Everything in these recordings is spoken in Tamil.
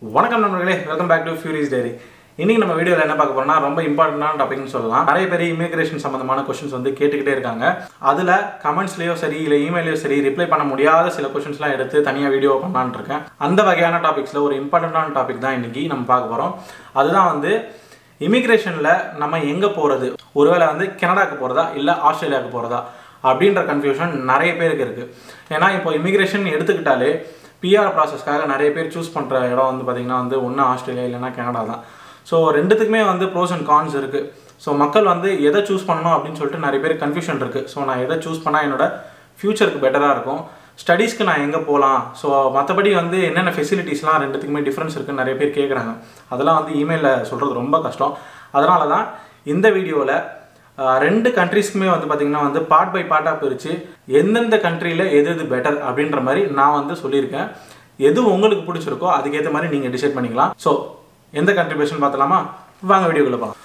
வணக்கம் நண்பர்களே வெல்கம் பேக் டு ஃபியூரிஸ் டைரி இன்னைக்கு நம்ம வீடியோவில் என்ன பார்க்க போறோம்னா ரொம்ப இம்பார்ட்டண்டான டாபிக்னு சொல்லலாம் நிறைய பேர் இமிகிரேஷன் சம்பந்தமான கொஸ்டின்ஸ் வந்து கேட்டுக்கிட்டே இருக்காங்க அதில் கமெண்ட்ஸ்லேயோ சரி இல்லை இமெயிலையோ சரி ரிப்ளை பண்ண முடியாத சில கொஸ்டின்ஸ்லாம் எடுத்து தனியாக வீடியோ பண்ணலான்னு இருக்கேன் அந்த வகையான டாபிக்ஸில் ஒரு இம்பார்ட்டண்டான டாபிக் தான் இன்னைக்கு நம்ம பார்க்க போகிறோம் அதுதான் வந்து இமிகிரேஷனில் நம்ம எங்கே போகிறது ஒருவேளை வந்து கனடாக்கு போகிறதா இல்லை ஆஸ்திரேலியாவுக்கு போகிறதா அப்படின்ற கன்ஃபியூஷன் நிறைய பேருக்கு இருக்குது ஏன்னா இப்போ இமிகிரேஷன் எடுத்துக்கிட்டாலே பிஆர் ப்ராசஸ்க்காக நிறைய பேர் சூஸ் பண்ணுற இடம் வந்து பார்த்திங்கன்னா வந்து ஒன்று ஆஸ்திரேலியா இல்லைன்னா கனடா தான் ஸோ ரெண்டுத்துக்குமே வந்து ப்ரோஸ் அண்ட் கான்ஸ் இருக்குது ஸோ மக்கள் வந்து எதை சூஸ் பண்ணணும் அப்படின்னு சொல்லிட்டு நிறைய பேர் கன்ஃபியூஷன் இருக்குது ஸோ நான் எதை சூஸ் பண்ணால் என்னோட ஃப்யூச்சருக்கு பெட்டராக இருக்கும் ஸ்டடீஸ்க்கு நான் எங்கே போகலாம் ஸோ மற்றபடி வந்து என்னென்ன ஃபெசிலிட்டிஸ்லாம் ரெண்டுத்துக்குமே டிஃப்ரென்ஸ் இருக்குன்னு நிறைய பேர் கேட்குறாங்க அதெல்லாம் வந்து இமெயிலில் சொல்கிறது ரொம்ப கஷ்டம் அதனால தான் இந்த வீடியோவில் ரெண்டு கண்ட்ரீஸ்க்குமே வந்து பார்த்திங்கன்னா வந்து பார்ட் பை பார்ட்டாக பிரித்து எந்தெந்த கண்ட்ரியில் எது எது பெட்டர் அப்படின்ற மாதிரி நான் வந்து சொல்லியிருக்கேன் எது உங்களுக்கு பிடிச்சிருக்கோ அதுக்கேற்ற மாதிரி நீங்கள் டிசைட் பண்ணிக்கலாம் ஸோ எந்த கண்ட்ரி பெஸ்ட்னு பார்த்தலாமா வாங்க வீடியோக்குள்ளே போகலாம்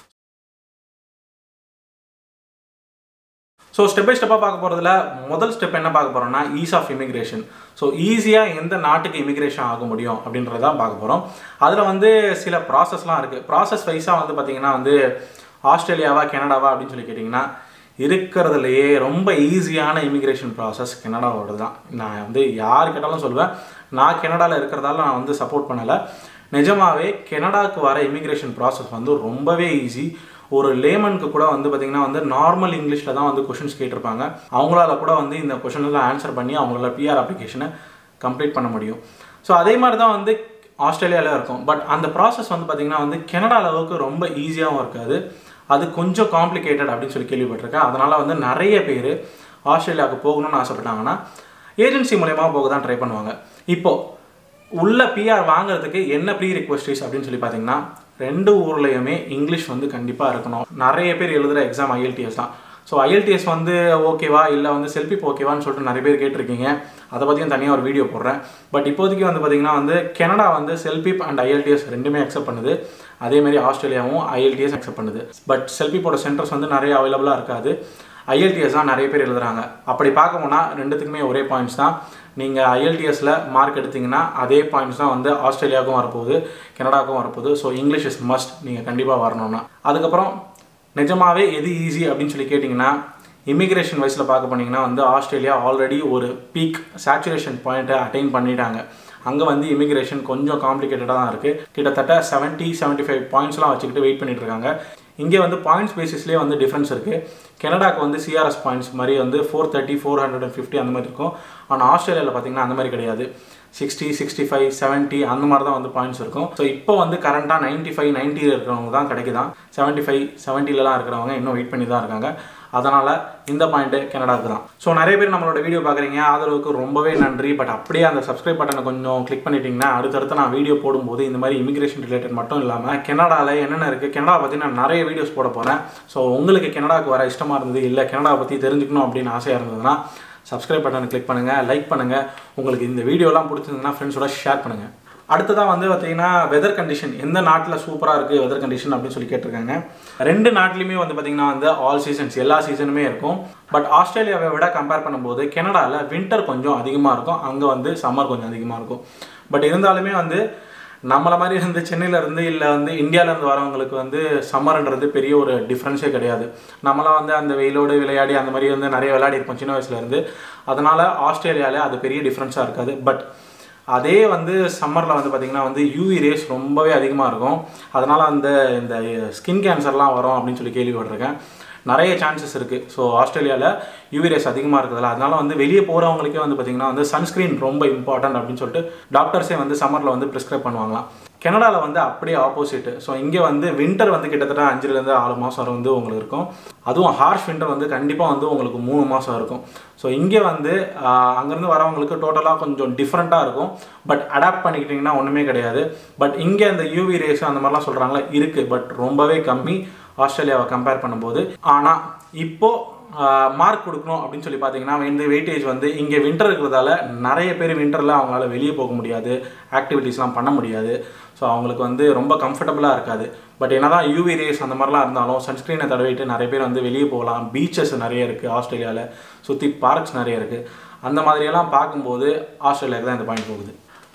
ஸோ ஸ்டெப் பை ஸ்டெப்பாக பார்க்க போகிறதுல முதல் ஸ்டெப் என்ன பார்க்க போகிறோம்னா ஈஸ் ஆஃப் இமிகிரேஷன் ஸோ ஈஸியாக எந்த நாட்டுக்கு இமிகிரேஷன் ஆக முடியும் அப்படின்றதான் பார்க்க போகிறோம் அதில் வந்து சில ப்ராசஸ்லாம் இருக்குது ப்ராசஸ் வைஸாக வந்து பார்த்திங்கன்னா வந்து ஆஸ்திரேலியாவா கனடாவா அப்படின்னு சொல்லி கேட்டிங்கன்னா இருக்கிறதுலையே ரொம்ப ஈஸியான இமிகிரேஷன் ப்ராசஸ் கனடாவோட தான் நான் வந்து யார் கேட்டாலும் சொல்லுவேன் நான் கனடாவில் இருக்கிறதால நான் வந்து சப்போர்ட் பண்ணலை நிஜமாவே கனடாவுக்கு வர இமிகிரேஷன் ப்ராசஸ் வந்து ரொம்பவே ஈஸி ஒரு லேமனுக்கு கூட வந்து பார்த்திங்கன்னா வந்து நார்மல் இங்கிலீஷில் தான் வந்து கொஷின்ஸ் கேட்டிருப்பாங்க அவங்களால கூட வந்து இந்த கொஷின்லாம் ஆன்சர் பண்ணி அவங்களால பிஆர் அப்ளிகேஷனை கம்ப்ளீட் பண்ண முடியும் ஸோ அதே மாதிரி தான் வந்து ஆஸ்திரேலியாவில் இருக்கும் பட் அந்த ப்ராசஸ் வந்து பார்த்திங்கன்னா வந்து கனடா அளவுக்கு ரொம்ப ஈஸியாகவும் இருக்காது அது கொஞ்சம் காம்ப்ளிகேட்டட் அப்படின்னு சொல்லி கேள்விப்பட்டிருக்கேன் அதனால் வந்து நிறைய பேர் ஆஸ்திரேலியாவுக்கு போகணும்னு ஆசைப்பட்டாங்கன்னா ஏஜென்சி மூலயமா போக தான் ட்ரை பண்ணுவாங்க இப்போது உள்ள பிஆர் வாங்குறதுக்கு என்ன ப்ரீ ரிக்வஸ்டிஸ் அப்படின்னு சொல்லி பார்த்தீங்கன்னா ரெண்டு ஊர்லேயுமே இங்கிலீஷ் வந்து கண்டிப்பாக இருக்கணும் நிறைய பேர் எழுதுகிற எக்ஸாம் ஐஎல்டிஎஸ் தான் ஸோ ஐஎல்டிஎஸ் வந்து ஓகேவா இல்லை வந்து செல்ஃபிப் ஓகேவான்னு சொல்லிட்டு நிறைய பேர் கேட்டிருக்கீங்க அதை பற்றியும் தனியாக ஒரு வீடியோ போடுறேன் பட் இப்போதைக்கு வந்து பார்த்திங்கன்னா வந்து கனடா வந்து செல்ஃபிப் அண்ட் ஐஎல்டிஎஸ் ரெண்டுமே அக்செப்ட் பண்ணுது அதேமாதிரி ஆஸ்திரேலியாவும் ஐஎல்டிஎஸ் அக்செப்ட் பண்ணுது பட் செல்ஃபிப்போட சென்டர்ஸ் வந்து நிறைய அவைலபிளாக இருக்காது ஐஎல்டிஎஸ் தான் நிறைய பேர் எழுதுறாங்க அப்படி பார்க்க போனால் ரெண்டுத்துக்குமே ஒரே பாயிண்ட்ஸ் தான் நீங்கள் ஐஎல்டிஎஸில் மார்க் எடுத்திங்கன்னா அதே பாயிண்ட்ஸ் தான் வந்து ஆஸ்திரேலியாவுக்கும் வரப்போகுது கனடாவுக்கும் வரப்போகுது ஸோ இங்கிலீஷ் இஸ் மஸ்ட் நீங்கள் கண்டிப்பாக வரணும்னா அதுக்கப்புறம் நிஜமாவே எது ஈஸி அப்படின்னு சொல்லி கேட்டிங்கன்னா இமிக்ரேஷன் வைஸில் பார்க்க போனீங்கன்னா வந்து ஆஸ்திரேலியா ஆல்ரெடி ஒரு பீக் சேச்சுரேஷன் பாயிண்ட்டை அட்டைன் பண்ணிட்டாங்க அங்கே வந்து இமிக்ரேஷன் கொஞ்சம் காம்ப்ளிகேட்டடாக தான் இருக்குது கிட்டத்தட்ட செவன்ட்டி செவன்ட்டி ஃபைவ் பாயிண்ட்ஸ்லாம் வச்சுக்கிட்டு வெயிட் பண்ணிட்டு இருக்காங்க இங்கே வந்து பாயிண்ட்ஸ் பேசிஸ்லேயே வந்து டிஃப்ரென்ஸ் இருக்குது கனடாக்கு வந்து சிஆர்எஸ் பாயிண்ட்ஸ் மாதிரி வந்து four thirty four hundred and fifty அந்த மாதிரி இருக்கும் ஆனால் ஆஸ்திரேலியாவில் பார்த்தீங்கன்னா அந்த மாதிரி கிடையாது சிக்ஸ்டி சிக்ஸ்டி ஃபைவ் செவன்ட்டி அந்த மாதிரி தான் வந்து பாயிண்ட்ஸ் இருக்கும் ஸோ இப்போ வந்து கரண்ட்டாக நைன்ட்டி ஃபைவ் நைன்ட்டியில் இருக்கிறவங்க தான் கிடைக்குதான் செவன்ட்டி ஃபைவ் செவன்ட்டிலலாம் இருக்கிறவங்க இன்னும் வெயிட் பண்ணி தான் இருக்காங்க அதனால் இந்த பாயிண்ட்டு கனடாவுக்கு தான் ஸோ நிறைய பேர் நம்மளோட வீடியோ பார்க்குறீங்க ஆதரவுக்கு ரொம்பவே நன்றி பட் அப்படியே அந்த சப்ஸ்கிரைப் பட்டனை கொஞ்சம் கிளிக் பண்ணிட்டீங்கன்னா அடுத்தடுத்து நான் வீடியோ போடும்போது இந்த மாதிரி இமிகிரேஷன் ரிலேட்டட் மட்டும் இல்லாமல் கனடாவில் என்னென்ன இருக்குது கனடா பற்றி நான் நிறைய வீடியோஸ் போட போகிறேன் ஸோ உங்களுக்கு கனடாவுக்கு வர இஷ்டமாக இருந்தது இல்லை கனடாவை பற்றி தெரிஞ்சுக்கணும் அப்படின்னு ஆசையாக இருந்ததுன்னா சப்ஸ்கிரைப் பட்டனை கிளிக் பண்ணுங்கள் லைக் பண்ணுங்கள் உங்களுக்கு இந்த வீடியோலாம் பிடிச்சிருந்ததுன்னா ஃப்ரெண்ட்ஸோட ஷேர் பண்ணுங்கள் அடுத்ததாக வந்து பார்த்தீங்கன்னா வெதர் கண்டிஷன் எந்த நாட்டில் சூப்பராக இருக்குது வெதர் கண்டிஷன் அப்படின்னு சொல்லி கேட்டிருக்காங்க ரெண்டு நாட்டிலையுமே வந்து பார்த்திங்கன்னா வந்து ஆல் சீசன்ஸ் எல்லா சீசனுமே இருக்கும் பட் ஆஸ்திரேலியாவை விட கம்பேர் பண்ணும்போது கனடாவில் வின்டர் கொஞ்சம் அதிகமாக இருக்கும் அங்கே வந்து சம்மர் கொஞ்சம் அதிகமாக இருக்கும் பட் இருந்தாலுமே வந்து நம்மளை மாதிரி வந்து சென்னையிலேருந்து இல்லை வந்து இந்தியாவிலேருந்து வரவங்களுக்கு வந்து சம்மர்ன்றது பெரிய ஒரு டிஃப்ரென்ஸே கிடையாது நம்மளாம் வந்து அந்த வெயிலோடு விளையாடி அந்த மாதிரி வந்து நிறைய விளையாடி இருப்போம் சின்ன வயசுலேருந்து அதனால் ஆஸ்திரேலியாவில் அது பெரிய டிஃப்ரென்ஸாக இருக்காது பட் அதே வந்து சம்மரில் வந்து பார்த்திங்கன்னா வந்து யூவி ரேஸ் ரொம்பவே அதிகமாக இருக்கும் அதனால் அந்த இந்த ஸ்கின் கேன்சர்லாம் வரும் அப்படின்னு சொல்லி கேள்விப்பட்டிருக்கேன் நிறைய சான்சஸ் இருக்குது ஸோ ஆஸ்திரேலியாவில் யூவி ரேஸ் அதிகமாக இருக்கிறதுல அதனால வந்து வெளியே போகிறவங்களுக்கே வந்து பார்த்திங்கன்னா வந்து சன்ஸ்க்ரீன் ரொம்ப இம்பார்ட்டன்ட் அப்படின்னு சொல்லிட்டு டாக்டர்ஸே வந்து சம்மரில் வந்து ப்ரிஸ்கிரைப் பண்ணுவாங்களாம் கனடாவில் வந்து அப்படியே ஆப்போசிட் ஸோ இங்கே வந்து வின்டர் வந்து கிட்டத்தட்ட அஞ்சுலேருந்து ஆறு மாதம் வந்து உங்களுக்கு இருக்கும் அதுவும் ஹார்ஷ் வின்டர் வந்து கண்டிப்பாக வந்து உங்களுக்கு மூணு மாதம் இருக்கும் ஸோ இங்கே வந்து அங்கேருந்து வரவங்களுக்கு டோட்டலாக கொஞ்சம் டிஃப்ரெண்ட்டாக இருக்கும் பட் அடாப்ட் பண்ணிக்கிட்டிங்கன்னா ஒன்றுமே கிடையாது பட் இங்கே அந்த யூவி ரேஸ் அந்த மாதிரிலாம் சொல்கிறாங்களா இருக்குது பட் ரொம்பவே கம்மி ஆஸ்திரேலியாவை கம்பேர் பண்ணும்போது ஆனால் இப்போது மார்க் கொடுக்கணும் அப்படின்னு சொல்லி பார்த்தீங்கன்னா இந்த வெயிட்டேஜ் வந்து இங்கே வின்டர் இருக்கிறதால நிறைய பேர் வின்டரில் அவங்களால வெளியே போக முடியாது ஆக்டிவிட்டீஸ்லாம் பண்ண முடியாது ஸோ அவங்களுக்கு வந்து ரொம்ப கம்ஃபர்டபுளாக இருக்காது பட் என்ன தான் யூவி ரேஸ் அந்த மாதிரிலாம் இருந்தாலும் சன்ஸ்க்ரீனை தடவிட்டு நிறைய பேர் வந்து வெளியே போகலாம் பீச்சஸ் நிறைய இருக்குது ஆஸ்திரேலியாவில் சுற்றி பார்க்ஸ் நிறைய இருக்குது அந்த மாதிரியெல்லாம் பார்க்கும்போது ஆஸ்திரேலியாவுக்கு தான் இந்த பாயிண்ட் போகுது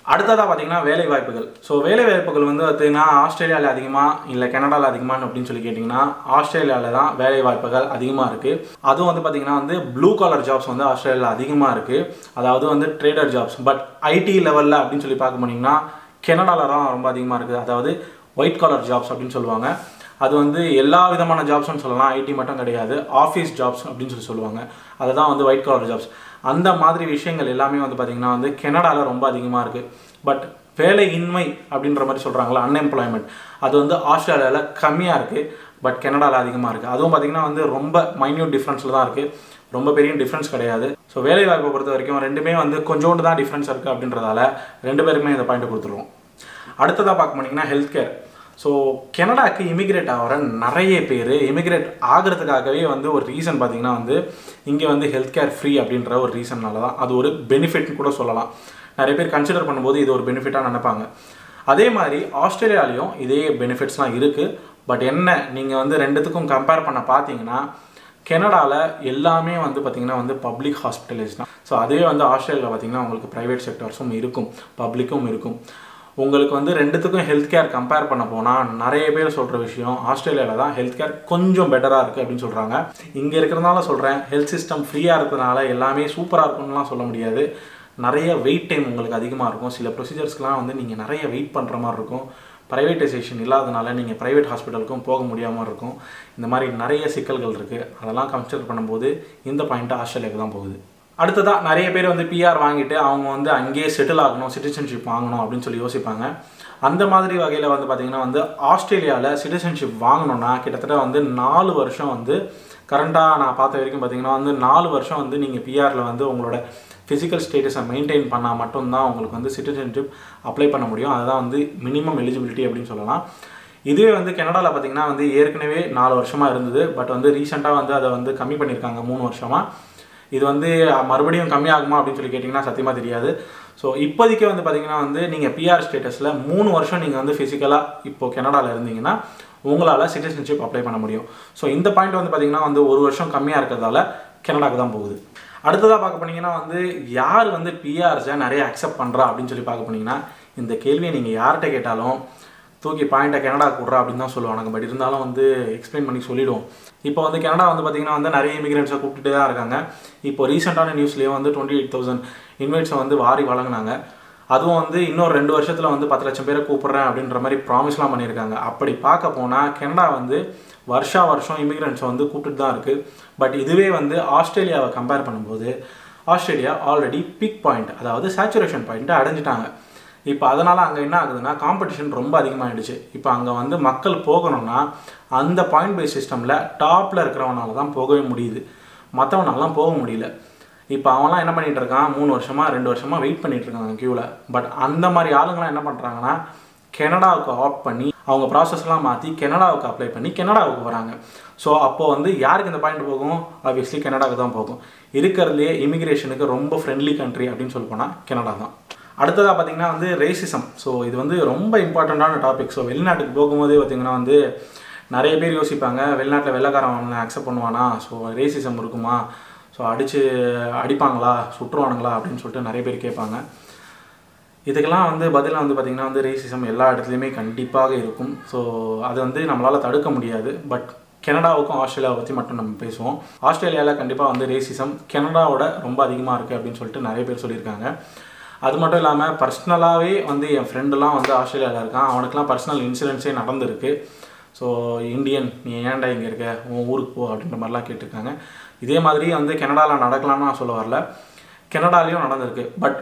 அடுத்ததாக பார்த்தீங்கன்னா வேலை வாய்ப்புகள் ஸோ வேலை வாய்ப்புகள் வந்து பார்த்தீங்கன்னா ஆஸ்திரேலியாவில் அதிகமாக இல்லை கனடாவில் அதிகமாக அப்படின்னு சொல்லி கேட்டிங்கன்னா ஆஸ்திரேலியாவில் தான் வேலை வாய்ப்புகள் அதிகமாக இருக்குது அதுவும் வந்து பார்த்தீங்கன்னா வந்து ப்ளூ காலர் ஜாப்ஸ் வந்து ஆஸ்திரேலியாவில் அதிகமாக இருக்குது அதாவது வந்து ட்ரேடர் ஜாப்ஸ் பட் ஐடி லெவலில் அப்படின்னு சொல்லி பார்க்க போனீங்கன்னா கனடாவில் தான் ரொம்ப அதிகமாக இருக்குது அதாவது ஒயிட் காலர் ஜாப்ஸ் அப்படின்னு சொல்லுவாங்க அது வந்து எல்லா விதமான ஜாப்ஸ்னு சொல்லலாம் ஐடி மட்டும் கிடையாது ஆஃபீஸ் ஜாப்ஸ் அப்படின்னு சொல்லி சொல்லுவாங்க அதுதான் வந்து ஒயிட் காலர் ஜாப்ஸ் அந்த மாதிரி விஷயங்கள் எல்லாமே வந்து பார்த்திங்கன்னா வந்து கனடாவில் ரொம்ப அதிகமாக இருக்குது பட் வேலையின்மை அப்படின்ற மாதிரி சொல்கிறாங்களா அன்எம்ப்ளாய்மெண்ட் அது வந்து ஆஸ்திரேலியாவில் கம்மியாக இருக்குது பட் கனடாவில் அதிகமாக இருக்குது அதுவும் பார்த்திங்கன்னா வந்து ரொம்ப மைன்யூட் டிஃப்ரென்ஸில் தான் இருக்குது ரொம்ப பெரிய டிஃப்ரென்ஸ் கிடையாது ஸோ வேலை வாய்ப்பை பொறுத்த வரைக்கும் ரெண்டுமே வந்து கொஞ்சோண்டு தான் டிஃப்ரென்ஸ் இருக்குது அப்படின்றதால ரெண்டு பேருக்குமே இந்த பாயிண்ட் கொடுத்துருவோம் அடுத்ததாக பார்க்க போனீங்கன்னா ஹெல்த் கேர் ஸோ கனடாக்கு இமிகிரேட் ஆகிற நிறைய பேர் இமிகிரேட் ஆகிறதுக்காகவே வந்து ஒரு ரீசன் பார்த்தீங்கன்னா வந்து இங்கே வந்து ஹெல்த் கேர் ஃப்ரீ அப்படின்ற ஒரு ரீசன்னால தான் அது ஒரு பெனிஃபிட்னு கூட சொல்லலாம் நிறைய பேர் கன்சிடர் பண்ணும்போது இது ஒரு பெனிஃபிட்டாக நினைப்பாங்க அதே மாதிரி ஆஸ்திரேலியாலையும் இதே பெனிஃபிட்ஸ்லாம் இருக்குது பட் என்ன நீங்கள் வந்து ரெண்டுத்துக்கும் கம்பேர் பண்ண பார்த்தீங்கன்னா கனடாவில் எல்லாமே வந்து பார்த்திங்கன்னா வந்து பப்ளிக் ஹாஸ்பிட்டலேஜ் தான் ஸோ அதுவே வந்து ஆஸ்திரேலியாவில் பார்த்திங்கன்னா உங்களுக்கு ப்ரைவேட் செக்டர்ஸும் இருக்கும் பப்ளிக்கும் இருக்கும் உங்களுக்கு வந்து ரெண்டுத்துக்கும் ஹெல்த் கேர் கம்பேர் பண்ண போனால் நிறைய பேர் சொல்கிற விஷயம் ஆஸ்திரேலியாவில் தான் ஹெல்த் கேர் கொஞ்சம் பெட்டராக இருக்குது அப்படின்னு சொல்கிறாங்க இங்கே இருக்கிறதுனால சொல்கிறேன் ஹெல்த் சிஸ்டம் ஃப்ரீயாக இருக்கிறதுனால எல்லாமே சூப்பராக இருக்கும்னுலாம் சொல்ல முடியாது நிறைய வெயிட் டைம் உங்களுக்கு அதிகமாக இருக்கும் சில ப்ரொசீஜர்ஸ்க்கெலாம் வந்து நீங்கள் நிறைய வெயிட் பண்ணுற மாதிரி இருக்கும் ப்ரைவேட்டைசேஷன் இல்லாதனால நீங்கள் ப்ரைவேட் ஹாஸ்பிட்டலுக்கும் போக முடியாமல் இருக்கும் இந்த மாதிரி நிறைய சிக்கல்கள் இருக்குது அதெல்லாம் கன்சிடர் பண்ணும்போது இந்த பாயிண்ட்டு ஆஸ்திரேலியாவுக்கு தான் போகுது அடுத்ததாக நிறைய பேர் வந்து பிஆர் வாங்கிட்டு அவங்க வந்து அங்கேயே செட்டில் ஆகணும் சிட்டிசன்ஷிப் வாங்கணும் அப்படின்னு சொல்லி யோசிப்பாங்க அந்த மாதிரி வகையில் வந்து பார்த்திங்கன்னா வந்து ஆஸ்திரேலியாவில் சிட்டிசன்ஷிப் வாங்கணும்னா கிட்டத்தட்ட வந்து நாலு வருஷம் வந்து கரண்ட்டாக நான் பார்த்த வரைக்கும் பார்த்தீங்கன்னா வந்து நாலு வருஷம் வந்து நீங்கள் பிஆரில் வந்து உங்களோட ஃபிசிக்கல் ஸ்டேட்டஸை மெயின்டைன் பண்ணால் மட்டும்தான் உங்களுக்கு வந்து சிட்டிசன்ஷிப் அப்ளை பண்ண முடியும் அதுதான் வந்து மினிமம் எலிஜிபிலிட்டி அப்படின்னு சொல்லலாம் இதுவே வந்து கனடாவில் பார்த்தீங்கன்னா வந்து ஏற்கனவே நாலு வருஷமாக இருந்தது பட் வந்து ரீசெண்டாக வந்து அதை வந்து கம்மி பண்ணியிருக்காங்க மூணு வருஷமாக இது வந்து மறுபடியும் கம்மியாகுமா அப்படின்னு சொல்லி கேட்டிங்கன்னா சத்தியமாக தெரியாது ஸோ இப்போதைக்கு வந்து பார்த்தீங்கன்னா வந்து நீங்கள் பிஆர் ஸ்டேட்டஸில் மூணு வருஷம் நீங்கள் வந்து ஃபிசிக்கலாக இப்போ கனடாவில் இருந்தீங்கன்னா உங்களால் சிட்டிசன்ஷிப் அப்ளை பண்ண முடியும் ஸோ இந்த பாயிண்ட் வந்து பார்த்தீங்கன்னா வந்து ஒரு வருஷம் கம்மியாக இருக்கிறதால கனடாக்கு தான் போகுது அடுத்ததாக பார்க்க போனீங்கன்னா வந்து யார் வந்து பிஆர்ஸை நிறைய அக்செப்ட் பண்ணுறா அப்படின்னு சொல்லி பார்க்க போனீங்கன்னா இந்த கேள்வியை நீங்கள் யார்கிட்ட கேட்டாலும் தூக்கி பாயிண்ட்டை கனடா கூடுறா அப்படின்னு தான் சொல்லுவாங்க பட் இருந்தாலும் வந்து எக்ஸ்பிளைன் பண்ணி சொல்லிடுவோம் இப்போ வந்து கனடா வந்து பார்த்திங்கன்னா வந்து நிறைய இமிகிரண்ட்ஸை கூப்பிட்டுட்டே தான் இருக்காங்க இப்போ ரீசெண்டான நியூஸ்லேயே வந்து டுவெண்ட்டி எயிட் தௌசண்ட் இன்வைட்ஸை வந்து வாரி வழங்கினாங்க அதுவும் வந்து இன்னொரு ரெண்டு வருஷத்தில் வந்து பத்து லட்சம் பேரை கூப்பிட்றேன் அப்படின்ற மாதிரி ப்ராமிஸ்லாம் பண்ணியிருக்காங்க அப்படி பார்க்க போனால் கனடா வந்து வருஷா வருஷம் இமிகிரண்ட்ஸை வந்து கூப்பிட்டு தான் இருக்குது பட் இதுவே வந்து ஆஸ்திரேலியாவை கம்பேர் பண்ணும்போது ஆஸ்திரேலியா ஆல்ரெடி பிக் பாயிண்ட் அதாவது சேச்சுரேஷன் பாயிண்ட்டை அடைஞ்சிட்டாங்க இப்போ அதனால் அங்கே என்ன ஆகுதுன்னா காம்படிஷன் ரொம்ப அதிகமாகிடுச்சு இப்போ அங்கே வந்து மக்கள் போகணும்னா அந்த பாயிண்ட் பேஸ் சிஸ்டமில் டாப்பில் இருக்கிறவனால தான் போகவே முடியுது மற்றவனாலாம் போக முடியல இப்போ அவன்லாம் என்ன பண்ணிகிட்டு இருக்கான் மூணு வருஷமாக ரெண்டு வருஷமாக வெயிட் பண்ணிகிட்டு இருக்காங்க க்யூவில் பட் அந்த மாதிரி ஆளுங்களாம் என்ன பண்ணுறாங்கன்னா கனடாவுக்கு ஆப்ட் பண்ணி அவங்க ப்ராசஸ்லாம் மாற்றி கனடாவுக்கு அப்ளை பண்ணி கனடாவுக்கு வராங்க ஸோ அப்போது வந்து யாருக்கு இந்த பாயிண்ட் போகும் ஆப்வியஸ்லி கனடாவுக்கு தான் போகும் இருக்கிறதுலே இமிகிரேஷனுக்கு ரொம்ப ஃப்ரெண்ட்லி கண்ட்ரி அப்படின்னு சொல்லி போனால் கனடா தான் அடுத்ததாக பார்த்தீங்கன்னா வந்து ரேசிசம் ஸோ இது வந்து ரொம்ப இம்பார்ட்டண்ட்டான டாபிக் ஸோ வெளிநாட்டுக்கு போகும்போதே பார்த்தீங்கன்னா வந்து நிறைய பேர் யோசிப்பாங்க வெளிநாட்டில் வெள்ளைக்காரன் அக்செப்ட் பண்ணுவானா ஸோ ரேசிசம் இருக்குமா ஸோ அடித்து அடிப்பாங்களா சுற்றுவானுங்களா அப்படின்னு சொல்லிட்டு நிறைய பேர் கேட்பாங்க இதுக்கெல்லாம் வந்து பதிலாக வந்து பார்த்திங்கன்னா வந்து ரேசிசம் எல்லா இடத்துலையுமே கண்டிப்பாக இருக்கும் ஸோ அது வந்து நம்மளால் தடுக்க முடியாது பட் கனடாவுக்கும் ஆஸ்திரேலியாவை பற்றி மட்டும் நம்ம பேசுவோம் ஆஸ்திரேலியாவில் கண்டிப்பாக வந்து ரேசிசம் கனடாவோட ரொம்ப அதிகமாக இருக்குது அப்படின்னு சொல்லிட்டு நிறைய பேர் சொல்லியிருக்காங்க அது மட்டும் இல்லாமல் பர்சனலாகவே வந்து என் ஃப்ரெண்டுலாம் வந்து ஆஸ்திரேலியாவில் இருக்கான் அவனுக்குலாம் பர்சனல் இன்சூரன்ஸே நடந்திருக்கு ஸோ இந்தியன் நீ ஏன்டா இங்கே இருக்க உன் ஊருக்கு போ அப்படின்ற மாதிரிலாம் கேட்டிருக்காங்க இதே மாதிரி வந்து கனடாவில் நடக்கலாம்னு நான் சொல்ல வரல கனடாலையும் நடந்திருக்கு பட்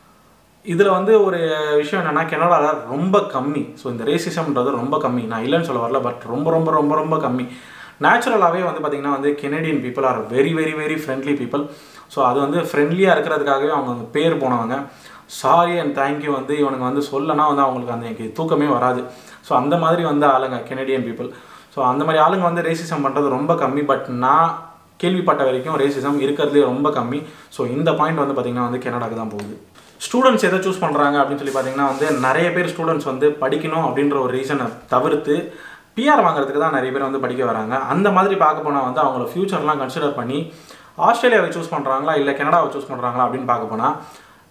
இதில் வந்து ஒரு விஷயம் என்னென்னா கனடாவில் ரொம்ப கம்மி ஸோ இந்த ரேசிசம்ன்றது ரொம்ப கம்மி நான் இல்லைன்னு சொல்ல வரல பட் ரொம்ப ரொம்ப ரொம்ப ரொம்ப கம்மி நேச்சுரலாகவே வந்து பார்த்திங்கன்னா வந்து Canadian people are very very very friendly people so அது வந்து ஃப்ரெண்ட்லியாக இருக்கிறதுக்காகவே அவங்க பேர் போனவங்க சாரி அண்ட் தேங்க்யூ வந்து இவனுங்க வந்து சொல்லனா வந்து அவங்களுக்கு அந்த எனக்கு தூக்கமே வராது ஸோ அந்த மாதிரி வந்து ஆளுங்க கெனடியன் பீப்புள் ஸோ அந்த மாதிரி ஆளுங்க வந்து ரேசிசம் பண்ணுறது ரொம்ப கம்மி பட் நான் கேள்விப்பட்ட வரைக்கும் ரேசிசம் இருக்கிறதுலே ரொம்ப கம்மி ஸோ இந்த பாயிண்ட் வந்து பார்த்திங்கன்னா வந்து கனடாக்கு தான் போகுது ஸ்டூடெண்ட்ஸ் எதை சூஸ் பண்ணுறாங்க அப்படின்னு சொல்லி பார்த்தீங்கன்னா வந்து நிறைய பேர் ஸ்டூடெண்ட்ஸ் வந்து படிக்கணும் அப்படின்ற ஒரு ரீசனை தவிர்த்து பிஆர் வாங்குறதுக்கு தான் நிறைய பேர் வந்து படிக்க வராங்க அந்த மாதிரி பார்க்க போனால் வந்து அவங்கள ஃப்யூச்சர்லாம் கன்சிடர் பண்ணி ஆஸ்திரேலியாவை சூஸ் பண்ணுறாங்களா இல்லை கனடாவை சூஸ் பண்ணுறாங்களா அப்படின்னு பார்க்க போனால்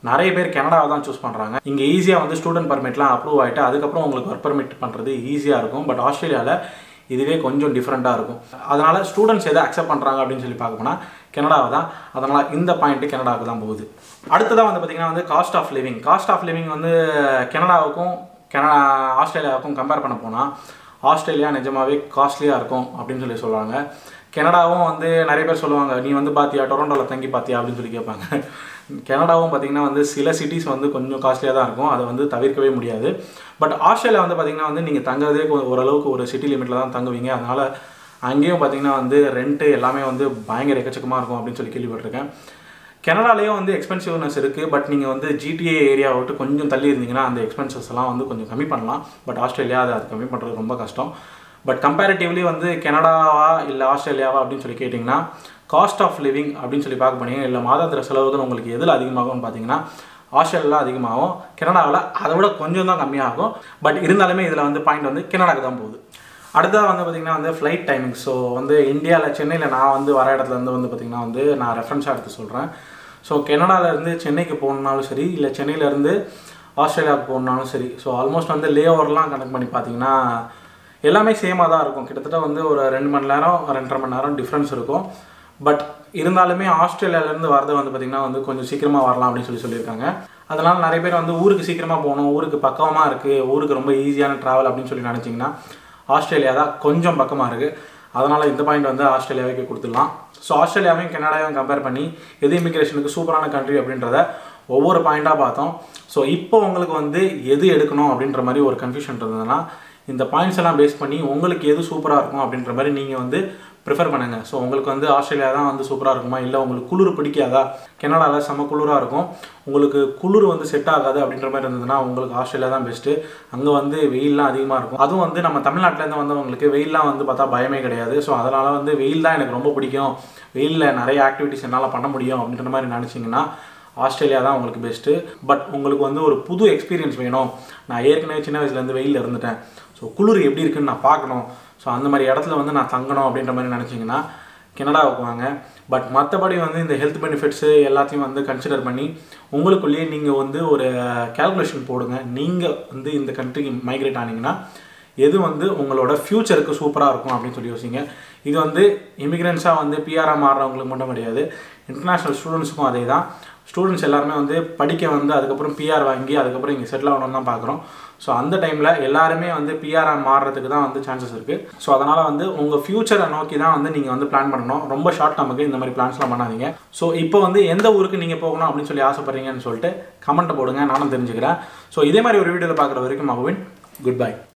நிறைய பேர் கனடாவை தான் சூஸ் பண்ணுறாங்க இங்கே ஈஸியாக வந்து ஸ்டூடெண்ட் பர்மிட்லாம் அப்ரூவ் ஆகிட்டு அதுக்கப்புறம் உங்களுக்கு ஒர்க் பர்மிட் பண்ணுறது ஈஸியாக இருக்கும் பட் ஆஸ்திரேலியாவில் இதுவே கொஞ்சம் டிஃப்ரெண்ட்டாக இருக்கும் அதனால் ஸ்டூடெண்ட்ஸ் எதை அக்செப்ட் பண்ணுறாங்க அப்படின்னு சொல்லி பார்க்க போனால் கனடாவை தான் அதனால் இந்த பாயிண்ட்டு கனடாவுக்கு தான் போகுது அடுத்ததாக வந்து பார்த்திங்கன்னா வந்து cost of living cost of living வந்து கனடாவுக்கும் கனடா ஆஸ்திரேலியாவுக்கும் கம்பேர் பண்ண போனால் ஆஸ்திரேலியா நிஜமாவே காஸ்ட்லியாக இருக்கும் அப்படின்னு சொல்லி சொல்லுவாங்க கனடாவும் வந்து நிறைய பேர் சொல்லுவாங்க நீ வந்து பார்த்தியா டொரண்டோவில் தங்கி பார்த்தியா அப்படின்னு சொல்லி கேட்பாங்க கனடாவும் பார்த்திங்கன்னா வந்து சில சிட்டிஸ் வந்து கொஞ்சம் காஸ்ட்லியாக தான் இருக்கும் அதை வந்து தவிர்க்கவே முடியாது பட் ஆஸ்திரேலியா வந்து பார்த்திங்கன்னா வந்து நீங்கள் தங்குறதே கொ- ஓரளவுக்கு ஒரு சிட்டி லிமிட்டில் தான் தங்குவீங்க அதனால் அங்கேயும் பார்த்திங்கன்னா வந்து ரெண்ட்டு எல்லாமே வந்து பயங்கர எக்கச்சக்கமாக இருக்கும் அப்படின்னு சொல்லி கேள்விப்பட்டிருக்கேன் கனடாலேயும் வந்து எக்ஸ்பென்சிவ்னஸ் இருக்குது பட் நீங்கள் வந்து ஜிடிஏ ஏரியா விட்டு கொஞ்சம் தள்ளி இருந்தீங்கன்னா அந்த எக்ஸ்பென்சஸ் எல்லாம் வந்து கொஞ்சம் கம்மி பண்ணலாம் பட் ஆஸ்திரேலியா அதை அது கம்மி பண்ணுறது ரொம்ப கஷ்டம் பட் கம்பேரிட்டிவ்லி வந்து கனடாவா இல்லை ஆஸ்திரேலியாவா அப்படின்னு சொல்லி கேட்டிங்கன்னா காஸ்ட் ஆஃப் லிவிங் அப்படின்னு சொல்லி பார்க்க போனீங்க இல்லை மாதாந்திர செலவுகள் உங்களுக்கு எதில் அதிகமாகும்னு பார்த்தீங்கன்னா ஆஸ்திரேலியா அதிகமாகும் கனடாவில் அதை விட கொஞ்சம் தான் கம்மியாகும் பட் இருந்தாலுமே இதில் வந்து பாயிண்ட் வந்து கனடாக்கு தான் போகுது அடுத்ததாக வந்து பார்த்திங்கன்னா வந்து ஃப்ளைட் டைமிங் ஸோ வந்து இந்தியாவில் சென்னையில் நான் வந்து வர இடத்துல இருந்து வந்து பார்த்திங்கன்னா வந்து நான் ரெஃபரன்ஸாக எடுத்து சொல்கிறேன் ஸோ கனடாலேருந்து சென்னைக்கு போகணுன்னாலும் சரி இல்லை சென்னையிலேருந்து ஆஸ்திரேலியாவுக்கு போகணுன்னாலும் சரி ஸோ ஆல்மோஸ்ட் வந்து லே ஓவர்லாம் கனெக்ட் பண்ணி பார்த்தீங்கன்னா எல்லாமே சேமாக தான் இருக்கும் கிட்டத்தட்ட வந்து ஒரு ரெண்டு மணி நேரம் ரெண்டரை மணி நேரம் டிஃப்ரென்ஸ் இருக்கும் பட் இருந்தாலுமே ஆஸ்திரேலியாவிலேருந்து வரது வந்து பார்த்திங்கன்னா வந்து கொஞ்சம் சீக்கிரமாக வரலாம் அப்படின்னு சொல்லி சொல்லியிருக்காங்க அதனால் நிறைய பேர் வந்து ஊருக்கு சீக்கிரமாக போகணும் ஊருக்கு பக்கமாக இருக்குது ஊருக்கு ரொம்ப ஈஸியான ட்ராவல் அப்படின்னு சொல்லி நினச்சிங்கன்னா ஆஸ்திரேலியா தான் கொஞ்சம் பக்கமாக இருக்குது அதனால் இந்த பாயிண்ட் வந்து ஆஸ்திரேலியாவுக்கு கொடுத்துடலாம் ஸோ ஆஸ்திரேலியாவையும் கனடாவையும் கம்பேர் பண்ணி எது இமிக்ரேஷனுக்கு சூப்பரான கண்ட்ரி அப்படின்றத ஒவ்வொரு பாயிண்ட்டாக பார்த்தோம் ஸோ இப்போ உங்களுக்கு வந்து எது எடுக்கணும் அப்படின்ற மாதிரி ஒரு கன்ஃபியூஷன் இருந்ததுன்னா இந்த பாயிண்ட்ஸ் எல்லாம் பேஸ் பண்ணி உங்களுக்கு எது சூப்பராக இருக்கும் அப்படின்ற மாதிரி நீங்கள் வந்து ப்ரிஃபர் பண்ணுங்க ஸோ உங்களுக்கு வந்து ஆஸ்திரேலியா தான் வந்து சூப்பராக இருக்குமா இல்லை உங்களுக்கு குளிர் பிடிக்காதா கனடாவில் செம்ம குளிராக இருக்கும் உங்களுக்கு குளிர் வந்து செட் ஆகாது அப்படின்ற மாதிரி இருந்ததுன்னா உங்களுக்கு ஆஸ்திரேலியா தான் பெஸ்ட்டு அங்கே வந்து வெயில்லாம் அதிகமாக இருக்கும் அதுவும் வந்து நம்ம தமிழ்நாட்டிலேருந்து வந்தவங்களுக்கு வெயில்லாம் வந்து பார்த்தா பயமே கிடையாது ஸோ அதனால் வந்து வெயில் தான் எனக்கு ரொம்ப பிடிக்கும் வெயிலில் நிறைய ஆக்டிவிட்டிஸ் என்னால் பண்ண முடியும் அப்படின்ற மாதிரி நினச்சிங்கன்னா ஆஸ்திரேலியா தான் உங்களுக்கு பெஸ்ட்டு பட் உங்களுக்கு வந்து ஒரு புது எக்ஸ்பீரியன்ஸ் வேணும் நான் ஏற்கனவே சின்ன வயசுலேருந்து வெயிலில் இருந்துட்டேன் ஸோ குளிர் எப்படி இருக்குன்னு நான் பார்க்கணும் ஸோ அந்த மாதிரி இடத்துல வந்து நான் தங்கணும் அப்படின்ற மாதிரி நினச்சிங்கன்னா கனடாவுக்கு வாங்க பட் மற்றபடி வந்து இந்த ஹெல்த் பெனிஃபிட்ஸு எல்லாத்தையும் வந்து கன்சிடர் பண்ணி உங்களுக்குள்ளேயே நீங்கள் வந்து ஒரு கேல்குலேஷன் போடுங்க நீங்கள் வந்து இந்த கண்ட்ரிக்கு மைக்ரேட் ஆனீங்கன்னா எது வந்து உங்களோட ஃப்யூச்சருக்கு சூப்பராக இருக்கும் அப்படின்னு சொல்லி யோசிங்க இது வந்து இமிக்ரெண்ட்ஸாக வந்து பிஆராக மாறுறவங்களுக்கு மட்டும் கிடையாது இன்டர்நேஷ்னல் ஸ்டூடெண்ட்ஸுக்கும் அதே தான் ஸ்டூடெண்ட்ஸ் எல்லாருமே வந்து படிக்க வந்து அதுக்கப்புறம் பிஆர் வாங்கி அதுக்கப்புறம் இங்கே செட்டில் ஆகணும்னு தான் பார்க்குறோம் ஸோ அந்த டைமில் எல்லாருமே வந்து பிஆராக மாறுறதுக்கு தான் வந்து சான்சஸ் இருக்குது ஸோ அதனால் வந்து உங்கள் ஃப்யூச்சரை நோக்கி தான் வந்து நீங்கள் வந்து பிளான் பண்ணணும் ரொம்ப ஷார்ட் டேர்முக்கு இந்த மாதிரி பிளான்ஸ்லாம் பண்ணாதீங்க ஸோ இப்போ வந்து எந்த ஊருக்கு நீங்கள் போகணும் அப்படின்னு சொல்லி ஆசைப்படுறீங்கன்னு சொல்லிட்டு கமெண்ட்டை போடுங்க நானும் தெரிஞ்சுக்கிறேன் ஸோ இதே மாதிரி ஒரு வீடியோவில் பார்க்குற வரைக்கும் மகவின் குட் பை